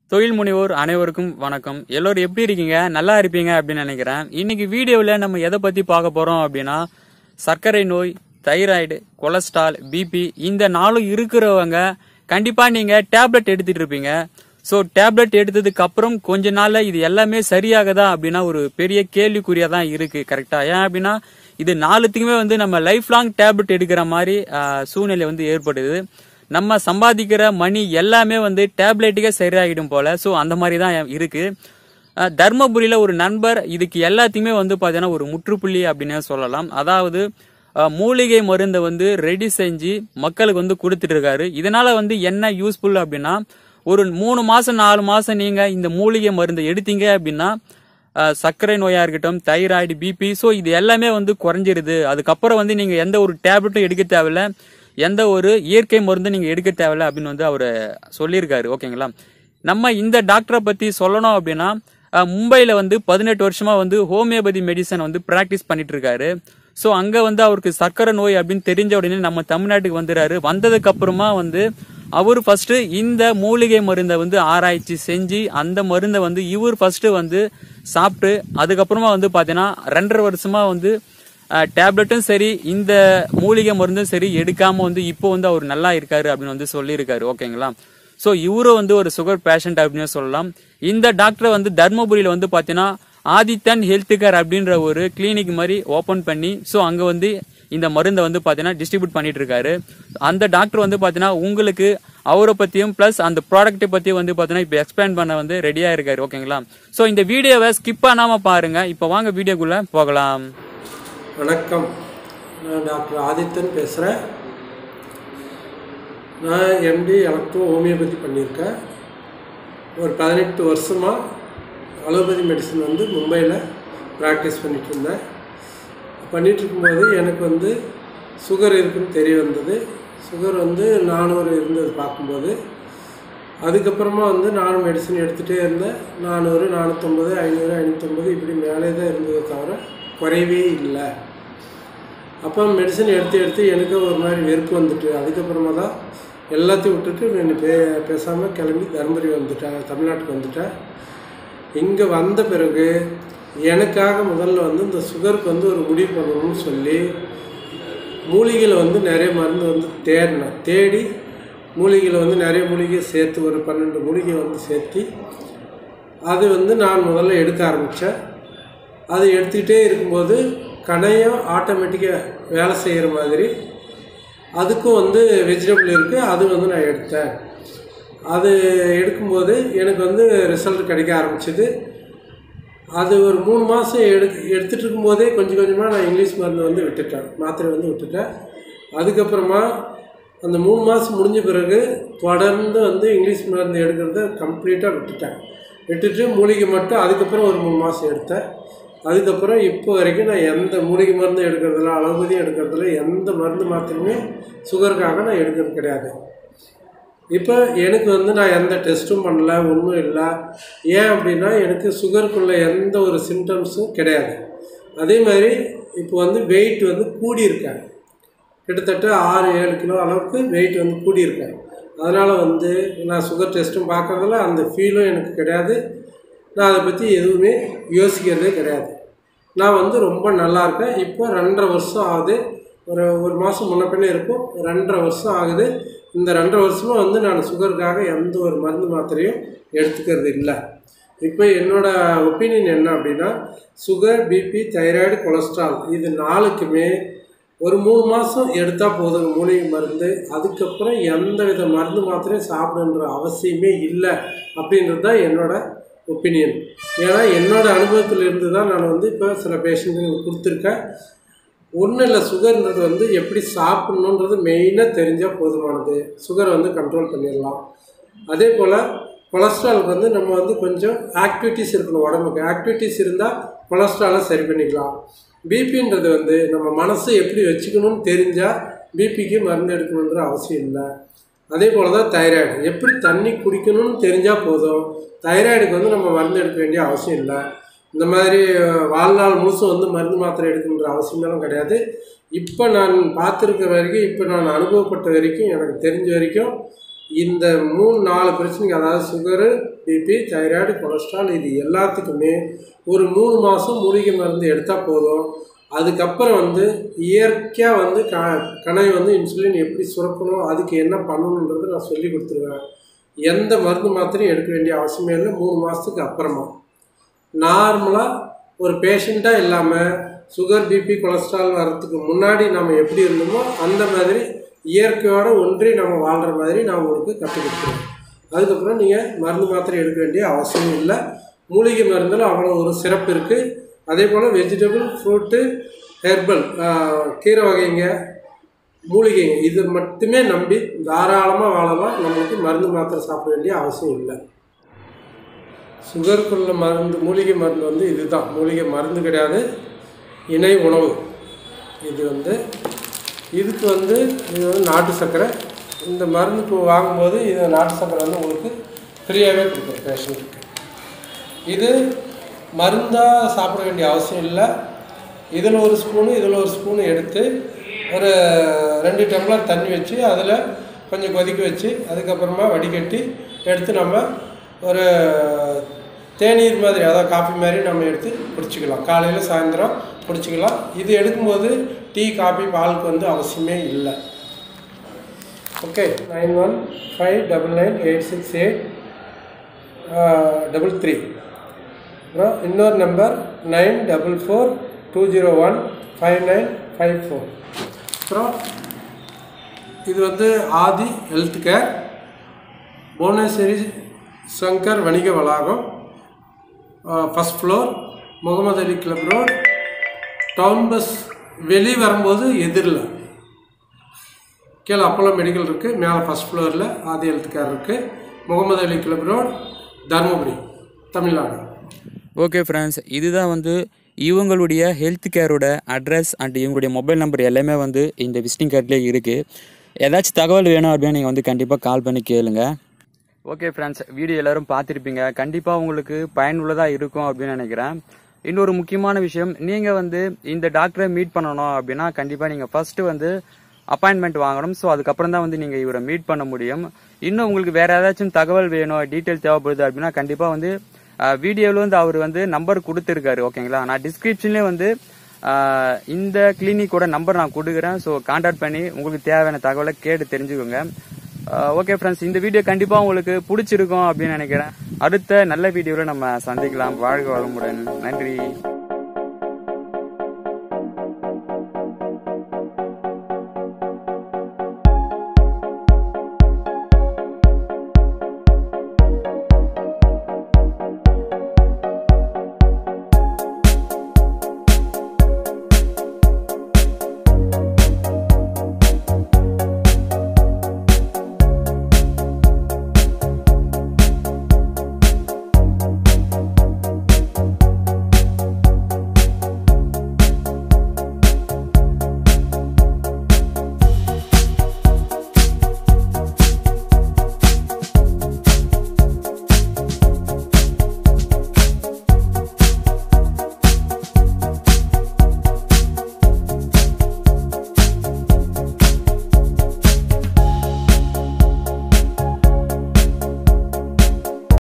தொழில் முனைவோர் அனைவருக்கும் வணக்கம் எல்லோரும் எப்படி இருக்கீங்க நல்லா இருப்பீங்க அப்படின்னு நினைக்கிறேன் இன்னைக்கு வீடியோவில் நம்ம எதை பற்றி பார்க்க போகிறோம் அப்படின்னா சர்க்கரை நோய் தைராய்டு கொலஸ்ட்ரால் பிபி இந்த நாளும் இருக்கிறவங்க கண்டிப்பாக நீங்கள் டேப்லெட் எடுத்துட்டு இருப்பீங்க ஸோ டேப்லெட் எடுத்ததுக்கு அப்புறம் கொஞ்ச நாள்ல இது எல்லாமே சரியாகுதா அப்படின்னா ஒரு பெரிய கேள்விக்குறியா தான் இருக்கு கரெக்டா ஏன் அப்படின்னா இது நாலுத்துக்குமே வந்து நம்ம லைஃப் லாங் டேப்லெட் எடுக்கிற மாதிரி ஆஹ், சூழ்நிலை வந்து ஏற்படுது நம்ம சம்பாதிக்கிற மணி எல்லாமே வந்து டேப்லெட்டுக்கே சரியாகிடும் போல ஸோ அந்த மாதிரி தான் இருக்கு அஹ் தர்மபுரியில ஒரு நண்பர் இதுக்கு எல்லாத்தையுமே வந்து பார்த்தீங்கன்னா ஒரு முற்றுப்புள்ளி அப்படின்னே சொல்லலாம் அதாவது அஹ், மூலிகை மருந்தை வந்து ரெடி செஞ்சு மக்களுக்கு வந்து கொடுத்துட்டு இருக்காரு இதனால வந்து என்ன யூஸ்ஃபுல் அப்படின்னா ஒரு மூணு மாசம் நாலு மாசம் நீங்க இந்த மூலிகை மருந்தை எடுத்தீங்க அப்படின்னா அஹ், சர்க்கரை நோயா இருக்கட்டும் தைராய்டு பிபி ஸோ இது எல்லாமே வந்து குறைஞ்சிருது அதுக்கப்புறம் வந்து நீங்க எந்த ஒரு டேப்லெட்டும் எடுக்க தேவையில்ல எந்த ஒரு இயற்கை மருந்தும் நீங்க எடுக்க தேவையில்ல அப்படின்னு வந்து அவர் சொல்லியிருக்காரு ஓகேங்களா நம்ம இந்த டாக்டரை பத்தி சொல்லணும் அப்படின்னா அஹ், மும்பையில வந்து பதினெட்டு வருஷமா வந்து ஹோமியோபதி மெடிசன் வந்து பிராக்டிஸ் பண்ணிட்டு இருக்காரு ஸோ அங்க வந்து அவருக்கு சர்க்கரை நோய் அப்படின்னு தெரிஞ்ச உடனே நம்ம தமிழ்நாட்டுக்கு வந்துறாரு வந்ததுக்கு அப்புறமா வந்து அவர் ஃபர்ஸ்ட் இந்த மூலிகை மருந்தை வந்து ஆராய்ச்சி செஞ்சு அந்த மருந்தை வந்து இவர் ஃபர்ஸ்ட் வந்து சாப்பிட்டு அதுக்கப்புறமா வந்து பார்த்தீங்கன்னா ரெண்டரை வருஷமா வந்து டேப்லெட்டும் சரி இந்த மூலிகை மருந்தும் சரி எடுக்காம வந்து இப்போ வந்து அவர் நல்லா இருக்காரு அப்படின்னு வந்து சொல்லியிருக்காரு ஓகேங்களா ஸோ இவரும் வந்து ஒரு சுகர் பேஷண்ட் அப்படின்னு சொல்லலாம் இந்த டாக்டர் வந்து தர்மபுரியில வந்து பார்த்தீங்கன்னா ஆதித்தன் ஹெல்த் கேர் அப்படின்ற ஒரு கிளினிக் மாதிரி ஓபன் பண்ணி ஸோ அங்கே வந்து இந்த மருந்தை வந்து பார்த்தீங்கன்னா டிஸ்ட்ரிபியூட் பண்ணிட்டு இருக்காரு அந்த டாக்டர் வந்து பார்த்தீங்கன்னா உங்களுக்கு அவரை பற்றியும் ப்ளஸ் அந்த ப்ராடக்ட்டை பற்றியும் வந்து பார்த்தீங்கன்னா இப்போ எக்ஸ்பிளைன் பண்ண வந்து ரெடியாக இருக்காரு ஓகேங்களா ஸோ இந்த வீடியோவை ஸ்கிப் பண்ணாமல் பாருங்க இப்போ வாங்க வீடியோக்குள்ளே போகலாம் வணக்கம் நான் டாக்டர் ஆதித்தன் பேசுகிறேன் நான் எம்டி எலக்ட்ரோ ஹோமியோபதி பண்ணியிருக்கேன் ஒரு பதினெட்டு வருஷமாக அலோபதி மெடிசன் வந்து மும்பையில் ப்ராக்டிஸ் பண்ணிட்டு இருந்தேன் பண்ணிட்டு இருக்கும்போது எனக்கு வந்து சுகர் இருக்குன்னு தெரிய வந்தது சுகர் வந்து நானூறு இருந்தது பார்க்கும்போது அதுக்கப்புறமா வந்து நானும் மெடிசன் எடுத்துகிட்டே இருந்தேன் நானூறு நானூற்றம்பது ஐநூறு ஐநூற்றம்பது இப்படி மேலே தான் இருந்ததே தவிர குறையவே இல்லை அப்போ மெடிசன் எடுத்து எடுத்து எனக்கு ஒரு மாதிரி வெறுப்பு வந்துட்டு அதுக்கப்புறமா தான் எல்லாத்தையும் விட்டுட்டு நான் பே பேசாமல் கிளம்பி தருமபுரி வந்துட்டேன் தமிழ்நாட்டுக்கு வந்துட்டேன் இங்கே வந்த பிறகு எனக்காக முதல்ல வந்து இந்த சுகருக்கு வந்து ஒரு முடிவு பண்ணணும்னு சொல்லி மூலிகையில் வந்து நிறைய மருந்து வந்து தேடினேன் தேடி மூலிகையில் வந்து நிறைய மூலிகை சேர்த்து ஒரு பன்னெண்டு மூலிகை வந்து சேர்த்து அது வந்து நான் முதல்ல எடுக்க ஆரம்பித்தேன் அது எடுத்துக்கிட்டே இருக்கும்போது கணையம் ஆட்டோமேட்டிக்காக வேலை செய்கிற மாதிரி அதுக்கும் வந்து வெஜிடபிள் இருக்குது அது வந்து நான் எடுத்தேன் அது எடுக்கும்போது எனக்கு வந்து ரிசல்ட் கிடைக்க ஆரம்பிச்சது அது ஒரு மூணு மாதம் எடு எடுத்துகிட்டு இருக்கும்போதே கொஞ்சம் கொஞ்சமாக நான் இங்கிலீஷ் மருந்து வந்து விட்டுட்டேன் மாத்திரை வந்து விட்டுட்டேன் அதுக்கப்புறமா அந்த மூணு மாதம் முடிஞ்ச பிறகு தொடர்ந்து வந்து இங்கிலீஷ் மருந்து எடுக்கிறத கம்ப்ளீட்டாக விட்டுட்டேன் விட்டுட்டு மூலிகை மட்டும் அதுக்கப்புறம் ஒரு மூணு மாதம் எடுத்தேன் அதுக்கப்புறம் இப்போ வரைக்கும் நான் எந்த மூலிகை மருந்து எடுக்கிறதில்ல அலோபதியும் எடுக்கிறதில்ல எந்த மருந்து மாத்திரையுமே சுகருக்காக நான் எடுக்கிறது கிடையாது இப்போ எனக்கு வந்து நான் எந்த டெஸ்ட்டும் பண்ணல ஒன்றும் இல்லை ஏன் அப்படின்னா எனக்கு சுகருக்குள்ள எந்த ஒரு சிம்டம்ஸும் கிடையாது அதே மாதிரி இப்போ வந்து வெயிட் வந்து கூடியிருக்கேன் கிட்டத்தட்ட ஆறு ஏழு கிலோ அளவுக்கு வெயிட் வந்து கூடியிருக்கேன் அதனால் வந்து நான் சுகர் டெஸ்ட்டும் பார்க்குறதில்ல அந்த ஃபீலும் எனக்கு கிடையாது நான் அதை பற்றி எதுவுமே யோசிக்கிறதே கிடையாது நான் வந்து ரொம்ப நல்லா இருக்கேன் இப்போ ரெண்டரை வருஷம் ஆகுது ஒரு ஒரு மாதம் முன்ன பின்ன இருக்கும் ரெண்டரை வருஷம் ஆகுது இந்த ரெண்டரை வருஷமாக வந்து நான் சுகருக்காக எந்த ஒரு மருந்து மாத்திரையும் எடுத்துக்கிறது இல்லை இப்போ என்னோட ஒப்பீனியன் என்ன அப்படின்னா சுகர் பிபி தைராய்டு கொலஸ்ட்ரால் இது நாலுக்குமே ஒரு மூணு மாதம் எடுத்தால் போதும் மூலிகை மருந்து அதுக்கப்புறம் எந்த வித மருந்து மாத்திரையும் சாப்பிடணுன்ற அவசியமே இல்லை அப்படின்றது தான் என்னோட ஒப்பீனியன் ஏன்னா என்னோட அனுபவத்தில் இருந்து தான் நான் வந்து இப்போ சில பேஷண்ட்டுங்களுக்கு கொடுத்துருக்கேன் ஒன்றும் இல்லை சுகர்ன்றது வந்து எப்படி சாப்பிட்ணுன்றது மெயினாக தெரிஞ்சால் போதுமானது சுகரை வந்து கண்ட்ரோல் பண்ணிடலாம் அதே போல் கொலஸ்ட்ராலுக்கு வந்து நம்ம வந்து கொஞ்சம் ஆக்டிவிட்டீஸ் இருக்கணும் உடம்புக்கு ஆக்டிவிட்டீஸ் இருந்தால் கொலஸ்ட்ராலை சரி பண்ணிக்கலாம் பிபின்றது வந்து நம்ம மனசை எப்படி வச்சுக்கணும்னு தெரிஞ்சால் பிபிக்கு மருந்து எடுக்கணுன்ற அவசியம் இல்லை அதே போல் தான் தைராய்டு எப்படி தண்ணி குடிக்கணும்னு தெரிஞ்சால் போதும் தைராய்டுக்கு வந்து நம்ம மருந்து எடுக்க வேண்டிய அவசியம் இல்லை இந்த மாதிரி அஹ், வாழ்நாள் முழுசும் வந்து மருந்து மாத்திரை எடுக்கணுன்ற அவசியமெல்லாம் கிடையாது இப்போ நான் பார்த்துருக்க வரைக்கும் இப்போ நான் அனுபவப்பட்ட வரைக்கும் எனக்கு தெரிஞ்ச வரைக்கும் இந்த மூணு நாலு பிரச்சனைக்கு அதாவது சுகரு பிபி தைராய்டு கொலஸ்ட்ரால் இது எல்லாத்துக்குமே ஒரு மூணு மாதம் மூலிகை மருந்து எடுத்தால் போதும் அதுக்கப்புறம் வந்து இயற்கையாக வந்து க கணை வந்து இன்சுலின் எப்படி சுரக்கணும் அதுக்கு என்ன பண்ணணுன்றது நான் சொல்லி கொடுத்துருவேன் எந்த மருந்து மாத்திரையும் எடுக்க வேண்டிய அவசியமே இல்லை மூணு மாதத்துக்கு அப்புறமா நார்மலாக ஒரு பேஷண்ட்டாக இல்லாமல் சுகர் பிபி கொலஸ்ட்ரால் வர்றதுக்கு முன்னாடி நம்ம எப்படி இருந்தோமோ அந்த மாதிரி இயற்கையோடு ஒன்றி நம்ம வாழ்கிற மாதிரி நான் உங்களுக்கு கற்றுக் கொடுத்துருவேன் அதுக்கப்புறம் நீங்கள் மருந்து மாத்திரை எடுக்க வேண்டிய அவசியம் இல்லை மூலிகை மருந்தில் அவ்வளோ ஒரு சிறப்பு இருக்குது அதே போல் வெஜிடபிள் ஃப்ரூட்டு ஹெர்பல் கீரை வகைங்க மூலிகைங்க இது மட்டுமே நம்பி தாராளமாக வாழலாம் நம்மளுக்கு மருந்து மாத்திரை சாப்பிட வேண்டிய அவசியம் இல்லை சுகருக்குள்ள மருந்து மூலிகை மருந்து வந்து இதுதான் மூலிகை மருந்து கிடையாது இணை உணவு இது வந்து இதுக்கு வந்து இது வந்து நாட்டு சர்க்கரை இந்த மருந்து இப்போ வாங்கும்போது இது நாட்டு சர்க்கரை வந்து உங்களுக்கு ஃப்ரீயாகவே கொடுக்குறோம் பேஷண்ட்டுக்கு இது மருந்தாக சாப்பிட வேண்டிய அவசியம் இல்லை இதில் ஒரு ஸ்பூனு இதில் ஒரு ஸ்பூனு எடுத்து ஒரு ரெண்டு டம்ளர் தண்ணி வச்சு அதில் கொஞ்சம் கொதிக்க வச்சு அதுக்கப்புறமா வடிகட்டி எடுத்து நம்ம ஒரு தேநீர் மாதிரி அதாவது காஃபி மாதிரி நம்ம எடுத்து குடிச்சிக்கலாம் காலையில் சாயந்தரம் குடிச்சிக்கலாம் இது எடுக்கும்போது டீ காஃபி பாலுக்கு வந்து அவசியமே இல்லை okay nine one five double nine eight six eight double three அப்புறம் இன்னொரு number nine double four two zero one five nine five four அப்புறம் இது வந்து ஆதி ஹெல்த் கேர் புவனேஸ்வரி சங்கர் வணிக வளாகம் first floor Mohammed Ali club road town bus வெளியே வரும்போது எதிரில் கீழே அப்போலோ மெடிக்கல் இருக்குது மேலே ஃபஸ்ட் ஃப்ளோரில் ஆதி ஹெல்த் கேர் இருக்குது Mohammed Ali club road Dharmapuri Tamil Nadu okay friends இதுதான் வந்து இவங்களுடைய ஹெல்த் கேரோட அட்ரஸ் அண்ட் இவங்களுடைய மொபைல் நம்பர் எல்லாமே வந்து இந்த விசிட்டிங் கார்ட்லேயே இருக்குது ஏதாச்சும் தகவல் வேணும் அப்படின்னு நீங்கள் வந்து கண்டிப்பாக கால் பண்ணி கேளுங்க ஓகே ஃப்ரெண்ட்ஸ் வீடியோ எல்லாரும் பார்த்துருப்பீங்க கண்டிப்பாக உங்களுக்கு பயனுள்ளதாக இருக்கும் அப்படின்னு நினைக்கிறேன் இன்னொரு முக்கியமான விஷயம் நீங்கள் வந்து இந்த டாக்டரை மீட் பண்ணணும் அப்படின்னா கண்டிப்பாக நீங்கள் ஃபர்ஸ்ட்டு வந்து அப்பாயின்மெண்ட் வாங்கணும் ஸோ அதுக்கப்புறம் தான் வந்து நீங்கள் இவரை மீட் பண்ண முடியும் இன்னும் உங்களுக்கு வேற ஏதாச்சும் தகவல் வேணும் டீட்டெயில் தேவைப்படுது அப்படின்னா கண்டிப்பாக வந்து வீடியோவில் வந்து அவர் வந்து நம்பர் கொடுத்துருக்காரு ஓகேங்களா நான் டிஸ்கிரிப்ஷன்லேயே வந்து ஆஹ், இந்த கிளினிக்கோட நம்பர் நான் கொடுக்குறேன் ஸோ கான்டாக்ட் பண்ணி உங்களுக்கு தேவையான தகவலை கேட்டு தெரிஞ்சுக்கோங்க ஓகே ஃப்ரெண்ட்ஸ் இந்த வீடியோ கண்டிப்பாக உங்களுக்கு பிடிச்சிருக்கும் அப்படின்னு நினைக்கிறேன் அடுத்த நல்ல வீடியோவில் நம்ம சந்திக்கலாம் வாழ்க வளமுடன் நன்றி